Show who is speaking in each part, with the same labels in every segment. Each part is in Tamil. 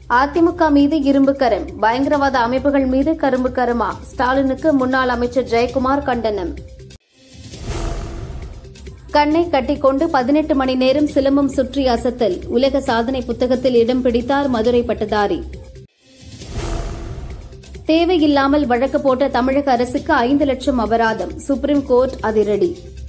Speaker 1: அதிமுக மீது இரும்பு கரம் பயங்கரவாத அமைப்புகள் மீது கரும்பு கரமா ஸ்டாலினுக்கு முன்னாள் அமைச்சர் ஜெயக்குமார் கண்டனம் கண்ணை கட்டிக்கொண்டு பதினெட்டு மணி நேரம் சிலம்பம் சுற்றி அசத்தல் உலக சாதனை புத்தகத்தில் இடம் பிடித்தார் மதுரை பட்டதாரி தேவையில்லாமல் வழக்கு போட்ட தமிழக அரசுக்கு ஐந்து லட்சம் அபராதம் சுப்ரீம் கோர்ட் அதிரடி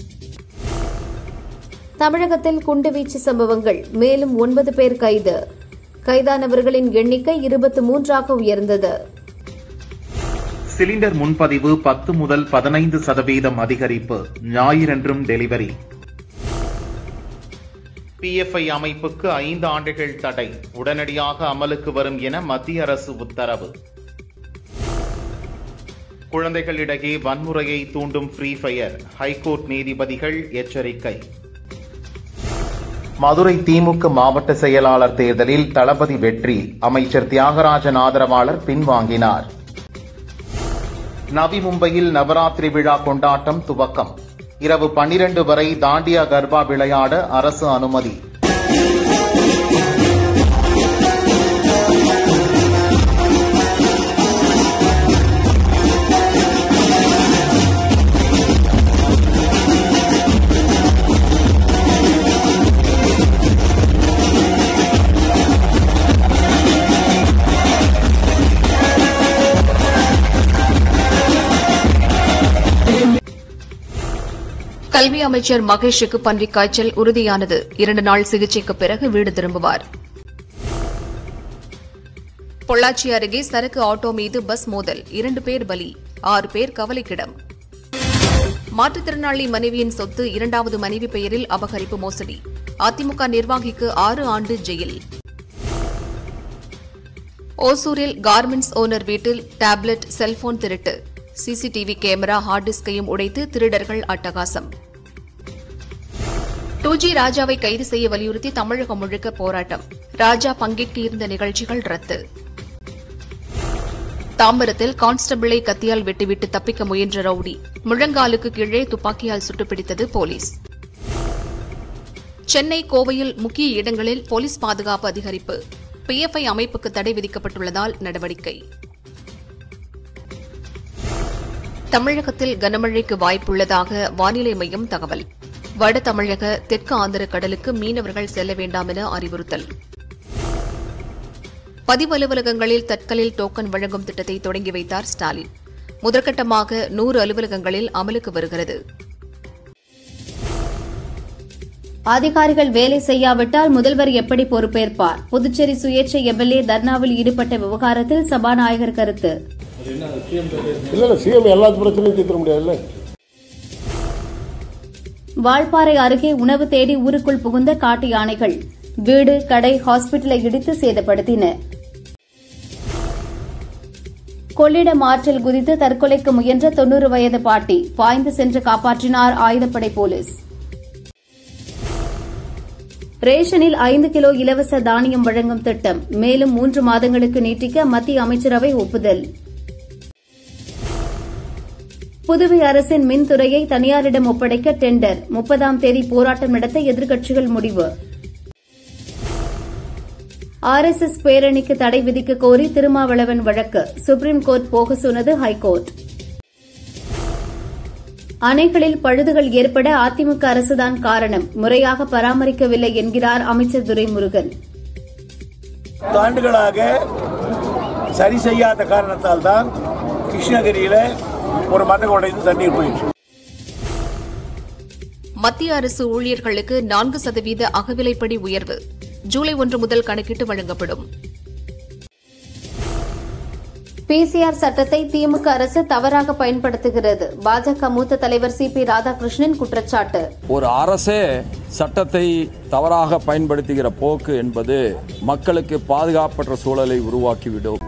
Speaker 1: தமிழகத்தில் குண்டுவீச்சு சம்பவங்கள் மேலும் ஒன்பது பேர் கைது கைதானவர்களின் எண்ணிக்கை இருபத்தி மூன்றாக உயர்ந்தது
Speaker 2: சிலிண்டர் முன்பதிவு பத்து முதல் பதினைந்து சதவீதம் அதிகரிப்பு ஞாயிறன்றும் டெலிவரி பிஎஃப்ஐ அமைப்புக்கு ஐந்து ஆண்டுகள் தடை உடனடியாக அமலுக்கு வரும் என மத்திய அரசு உத்தரவு குழந்தைகளிடையே வன்முறையை தூண்டும் ஃப்ரீ ஃபயர் ஹைகோர்ட் நீதிபதிகள் எச்சரிக்கை மதுரை திமுக மாவட்ட செயலாளர் தேர்தலில் தளபதி வெற்றி அமைச்சர் தியாகராஜன் ஆதரவாளர் பின்வாங்கினார் நவி மும்பையில் நவராத்திரி விழா கொண்டாட்டம் துவக்கம் இரவு பன்னிரண்டு வரை தாண்டியா கர்பா விளையாட அரசு அனுமதி
Speaker 3: கல்வி அமைச்சர் மகேஷுக்கு பன்றிக் காய்ச்சல் உறுதியானது இரண்டு நாள் சிகிச்சைக்கு பிறகு வீடு திரும்புவார் பொள்ளாச்சி அருகே சரக்கு ஆட்டோ மீது பஸ் மோதல் இரண்டு பேர் பலி ஆறு பேர் கவலைக்கிடம் மாற்றுத்திறனாளி மனைவியின் சொத்து இரண்டாவது மனைவி பெயரில் அபகரிப்பு மோசடி அதிமுக நிர்வாகிக்கு ஆறு ஆண்டு ஜெயில் ஓசூரில் கார்மெண்ட்ஸ் ஓனர் வீட்டில் டேப்லெட் செல்போன் திருட்டு சிசிடிவி கேமரா ஹார்ட் டிஸ்கையும் உடைத்து திருடர்கள் அட்டகாசம் டூ ஜி ராஜாவை கைது செய்ய வலியுறுத்தி தமிழகம் முழுக்க போராட்டம் ராஜா பங்கேற்க இருந்த நிகழ்ச்சிகள் ரத்து தாம்பரத்தில் கான்ஸ்டபிளை கத்தியால் வெட்டிவிட்டு தப்பிக்க முயன்ற ரவுடி முழங்காலுக்கு கீழே துப்பாக்கியால் சுட்டுப்பிடித்தது போலீஸ் சென்னை கோவையில் முக்கிய இடங்களில் போலீஸ் பாதுகாப்பு அதிகரிப்பு பிஎஃப்ஐ அமைப்புக்கு தடை விதிக்கப்பட்டுள்ளதால் நடவடிக்கை தமிழகத்தில் கனமழைக்கு வாய்ப்புள்ளதாக வானிலை மையம் தகவல் வட தமிழக தெற்கு ஆந்திர கடலுக்கு மீனவர்கள் செல்ல வேண்டாம் என அறிவுறுத்தல் பதிவு அலுவலகங்களில் தட்கலில் டோக்கன் வழங்கும் திட்டத்தை தொடங்கி வைத்தார் ஸ்டாலின் முதற்கட்டமாக நூறு அலுவலகங்களில் அமலுக்கு வருகிறது
Speaker 1: அதிகாரிகள் வேலை செய்யாவிட்டால் முதல்வர் எப்படி பொறுப்பேற்பார் புதுச்சேரி சுயேட்சை எம்எல்ஏ தர்ணாவில் ஈடுபட்ட விவகாரத்தில் சபாநாயகர் கருத்து
Speaker 4: இல்ல இல்ல சிஎம் எல்லா பிரச்சனையும் தீர்த்த முடியாதுல்ல
Speaker 1: வால்பாறை அருகே உணவு தேடி ஊருக்குள் புகுந்த காட்டு யானைகள் வீடு கடை ஹாஸ்பிட்டலை இடித்து சேதப்படுத்தின கொள்ளிடம் ஆற்றில் குதித்து தற்கொலைக்கு முயன்ற தொன்னூறு வயது பாட்டி பாய்ந்து சென்று காப்பாற்றினார் ஆயுதப்படை போலீஸ் ரேஷனில் ஐந்து கிலோ இலவச தானியம் வழங்கும் திட்டம் மேலும் மூன்று மாதங்களுக்கு நீட்டிக்க மத்திய அமைச்சரவை ஒப்புதல் புதுவை அரசின் மின்துறையை தனியாரிடம் ஒப்படைக்க டெண்டர் முப்பதாம் தேதி போராட்டம் நடத்த எதிர்க்கட்சிகள் முடிவு ஆர்எஸ்எஸ் பேரணிக்கு தடை விதிக்க கோரி திருமாவளவன் வழக்கு சுப்ரீம் கோர்ட் போக சொன்னது ஹைகோர்ட் அணைகளில் பழுதுகள் ஏற்பட அதிமுக அரசுதான் காரணம் முறையாக பராமரிக்கவில்லை என்கிறார் அமைச்சர் துரைமுருகன்
Speaker 5: பத்து ஆண்டுகளாக சரி செய்யாத காரணத்தால் தான் கிருஷ்ணகிரியில ஒரு மதம் உடைந்து தண்ணீர் போயிடுச்சு
Speaker 3: மத்திய அரசு ஊழியர்களுக்கு நான்கு சதவீத அகவிலைப்படி உயர்வு ஜூலை ஒன்று முதல் கணக்கிட்டு வழங்கப்படும்
Speaker 1: பிசிஆர் சட்டத்தை திமுக அரசு தவறாக பயன்படுத்துகிறது பாஜக மூத்த தலைவர் சி பி ராதாகிருஷ்ணன் குற்றச்சாட்டு
Speaker 6: ஒரு அரசே சட்டத்தை தவறாக பயன்படுத்துகிற போக்கு என்பது மக்களுக்கு பாதுகாப்பற்ற சூழலை உருவாக்கிவிடும்